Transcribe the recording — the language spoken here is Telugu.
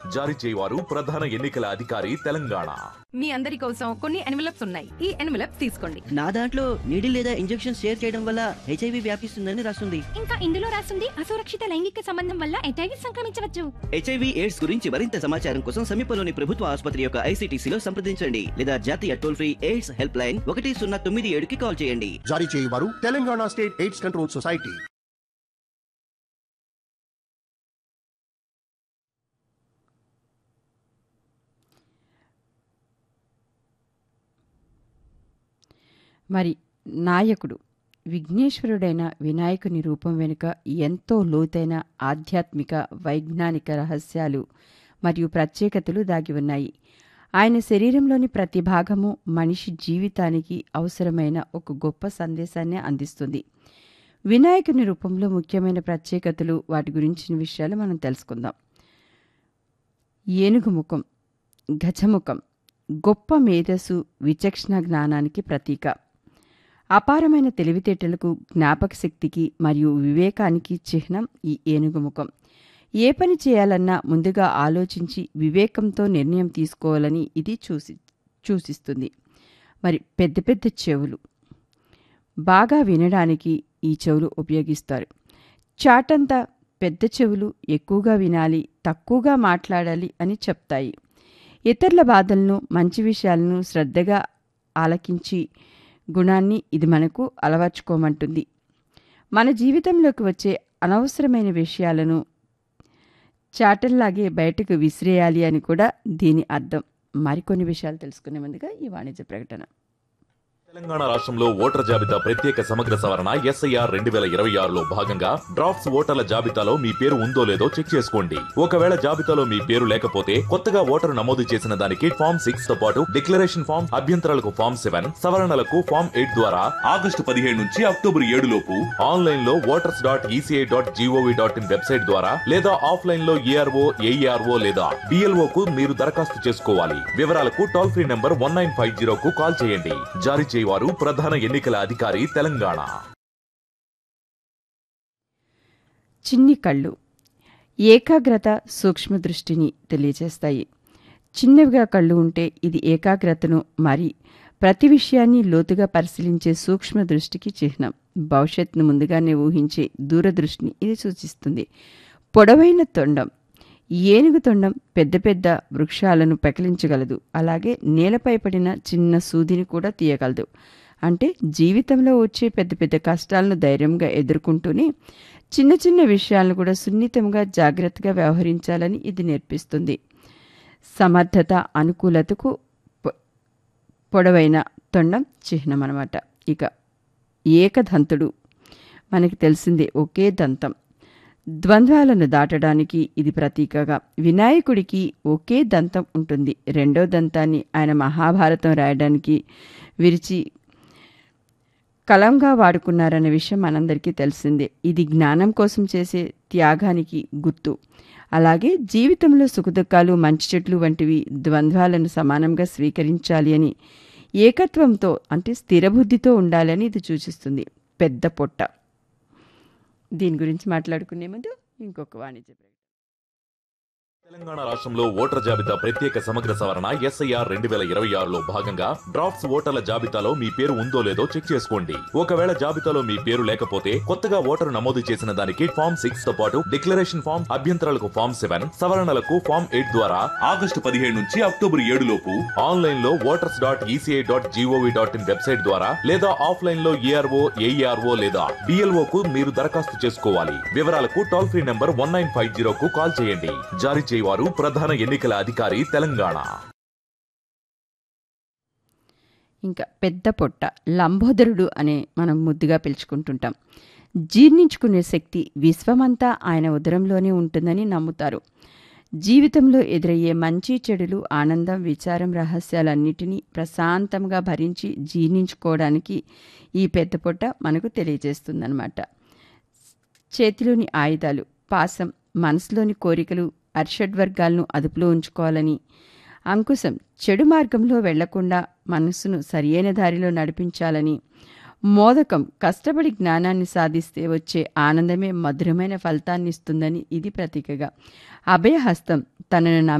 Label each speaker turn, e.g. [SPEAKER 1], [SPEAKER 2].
[SPEAKER 1] జారీ చేయవారు ప్రధాన ఎన్నికల అధికారి తెలంగాణ
[SPEAKER 2] మీ అందరి కోసం కొన్ని ఎన్వలప్స్ ఉన్నాయి ఈ ఎన్వలప్స్ తీసుకోండి
[SPEAKER 3] నా దాంట్లో నీడిల్ లేదా ఇంజెక్షన్ షేర్ చేయడం వల్ల హెచ్ఐవి వ్యాపిస్తుందని రాస్తుంది
[SPEAKER 4] ఇంకా ఇందులో రాసింది అసురక్షిత లైంగిక సంబంధం వల్ల ఎటైవి సంక్రమించవచ్చు
[SPEAKER 3] హెచ్ఐవి ఎయిడ్స్ గురించి మరింత సమాచారం కోసం సమీపంలోని ప్రభుత్వ ఆసుపత్రి యొక్క ఐసీటీసీలో సంప్రదించండి లేదా జాతీయ toll free AIDS help line ఒకటి సున్నా తొమ్మిది ఏడుకి కాల్ చేయండి
[SPEAKER 5] జారీ చేయవారు Telangana state AIDS control society
[SPEAKER 6] మరి నాయకుడు విఘ్నేశ్వరుడైన వినాయకుని రూపం వెనుక ఎంతో లోతైన ఆధ్యాత్మిక వైజ్ఞానిక రహస్యాలు మరియు ప్రత్యేకతలు దాగి ఉన్నాయి ఆయన శరీరంలోని ప్రతి భాగము మనిషి జీవితానికి అవసరమైన ఒక గొప్ప సందేశాన్ని అందిస్తుంది వినాయకుని రూపంలో ముఖ్యమైన ప్రత్యేకతలు వాటి గురించిన విషయాలు మనం తెలుసుకుందాం ఏనుగు ముఖం గజముఖం గొప్ప మేధస్సు విచక్షణ జ్ఞానానికి ప్రతీక అపారమైన తెలివితేటలకు జ్ఞాపక శక్తికి మరియు వివేకానికి చిహ్నం ఈ ఏనుగు ముఖం ఏ పని చేయాలన్నా ముందుగా ఆలోచించి వివేకంతో నిర్ణయం తీసుకోవాలని ఇది చూసి సూచిస్తుంది మరి పెద్ద పెద్ద చెవులు బాగా వినడానికి ఈ చెవులు ఉపయోగిస్తారు చాటంతా పెద్ద చెవులు ఎక్కువగా వినాలి తక్కువగా మాట్లాడాలి అని చెప్తాయి ఇతరుల బాధలను మంచి విషయాలను శ్రద్ధగా ఆలకించి గుణాన్ని ఇది మనకు అలవర్చుకోమంటుంది మన జీవితంలోకి వచ్చే అనవసరమైన విషయాలను చాటల్లాగే బయటకు విసిరేయాలి అని కూడా దీని అర్థం మరికొన్ని విషయాలు తెలుసుకునే ముందుగా ఈ వాణిజ్య ప్రకటన
[SPEAKER 1] తెలంగాణ రాష్ట్రంలో ఓటర్ జాబితా ప్రత్యేక సమగ్ర సవరణ ఎస్ఐఆర్ రెండు వేల ఇరవై ఆరులో భాగంగా డ్రాఫ్ట్స్ ఓటర్ల జాబితాలో మీ పేరు ఉందో లేదో చెక్ చేసుకోండి ఒకవేళ జాబితాలో మీ పేరు లేకపోతే కొత్తగా ఓటరు నమోదు చేసిన దానికి ఫామ్ సిక్స్ తో పాటు డిక్లరేషన్ ఫామ్ అభ్యంతరాలకు ఫామ్ సెవెన్ సవరణలకు ఫామ్ ఎయిట్ ద్వారా ఆగస్టు పదిహేడు నుంచి అక్టోబర్ ఏడు లోపు ఆన్లైన్ లో voters dot ECI dot G O V dot in website ద్వారా లేదా ఆఫ్లైన్ లో ఏఆర్ఓ ఏఈఆర్ఓ లేదా డిఎల్ఓ కు మీరు దరఖాస్తు చేసుకోవాలి వివరాలకు toll free number one nine five zero కు కాల్ చేయండి జారీ చేయవారు ప్రధాన ఎన్నికల అధికారి తెలంగాణ
[SPEAKER 6] చిన్ని కళ్ళు ఏకాగ్రత సూక్ష్మ దృష్టిని తెలియజేస్తాయి చిన్నవిగా కళ్ళు ఉంటే ఇది ఏకాగ్రతను మరి ప్రతి విషయాన్ని లోతుగా పరిశీలించే సూక్ష్మ దృష్టికి చిహ్నం భవిష్యత్తును ముందుగానే ఊహించే దూరదృష్టిని ఇది సూచిస్తుంది పొడవైన తొండం ఏనుగు తొండం పెద్ద పెద్ద వృక్షాలను పెకలించగలదు అలాగే నేలపై పడిన చిన్న సూదిని కూడా తీయగలదు అంటే జీవితంలో వచ్చే పెద్ద పెద్ద కష్టాలను ధైర్యంగా ఎదుర్కొంటూనే చిన్న చిన్న విషయాలను కూడా సున్నితంగా జాగ్రత్తగా వ్యవహరించాలని ఇది నేర్పిస్తుంది సమర్థత అనుకూలతకు పొ- పొడవైన తొండం చిహ్నం అనమాట ఇక ఏకదంతుడు మనకి తెలిసిందే ఒకే దంతం ద్వంద్వాలను దాటడానికి ఇది ప్రతీకగా వినాయకుడికి ఒకే దంతం ఉంటుంది రెండో దంతాన్ని ఆయన మహాభారతం రాయడానికి విరిచి కలంగా వాడుకున్నారన్న విషయం మనందరికీ తెలిసిందే ఇది జ్ఞానం కోసం చేసే త్యాగానికి గుర్తు అలాగే జీవితంలో సుఖదుఖాలు మంచి చెట్లు వంటివి ద్వంద్వాలను సమానంగా స్వీకరించాలి అని ఏకత్వంతో అంటే స్థిరబుద్ధితో ఉండాలని ఇది సూచిస్తుంది పెద్ద పొట్ట దీని గురించి మాట్లాడుకునే ముందు ఇంకొక వాణిజ్య ప్రకటన.
[SPEAKER 1] తెలంగాణ రాష్ట్రంలో ఓటర్ జాబితా ప్రత్యేక సమగ్ర సవరణ ఎస్ఐఆర్ రెండు వేల ఇరవై ఆరులో భాగంగా డ్రాఫ్ట్స్ ఓటర్ల జాబితాలో మీ పేరు ఉందో లేదో చెక్ చేసుకోండి ఒకవేళ జాబితాలో మీ పేరు లేకపోతే కొత్తగా ఓటరు నమోదు చేసిన దానికి ఫామ్ సిక్స్ తో పాటు డిక్లరేషన్ ఫామ్ అభ్యంతరాలకు ఫామ్ సెవెన్ సవరణలకు ఫామ్ ఎయిట్ ద్వారా ఆగస్టు పదిహేడు నుంచి అక్టోబర్ ఏడు లోపు ఆన్లైన్ లో voters dot ECI dot G O V dot in website ద్వారా లేదా ఆఫ్లైన్ లో ఏఆర్ఓ ఏఈఆర్ఓ లేదా డిఎల్ఓ కు మీరు దరఖాస్తు చేసుకోవాలి వివరాలకు toll free number one nine five zero కు కాల్ చేయండి జారీ చేయవారు ప్రధాన ఎన్నికల అధికారి తెలంగాణ
[SPEAKER 6] ఇంకా పెద్ద పొట్ట లంబోదరుడు అనే మనం ముద్దుగా పిలుచుకుంటుంటాం జీర్ణించుకునే శక్తి విశ్వమంతా ఆయన ఉదరంలోనే ఉంటుందని నమ్ముతారు జీవితంలో ఎదురయ్యే మంచి చెడులు ఆనందం విచారం రహస్యాలన్నిటినీ ప్రశాంతంగా భరించి జీర్ణించుకోవడానికి ఈ పెద్ద పొట్ట మనకు తెలియజేస్తుందన్నమాట చేతిలోని ఆయుధాలు పాసం మనసులోని కోరికలు అర్షడ్వర్గాలను అదుపులో ఉంచుకోవాలని అంకుశం చెడు మార్గంలో వెళ్లకుండా మనసును సరియైన దారిలో నడిపించాలని మోదకం కష్టపడి జ్ఞానాన్ని సాధిస్తే వచ్చే ఆనందమే మధురమైన ఫలితాన్ని ఇస్తుందని ఇది ప్రతీకగా అభయహస్తం తనను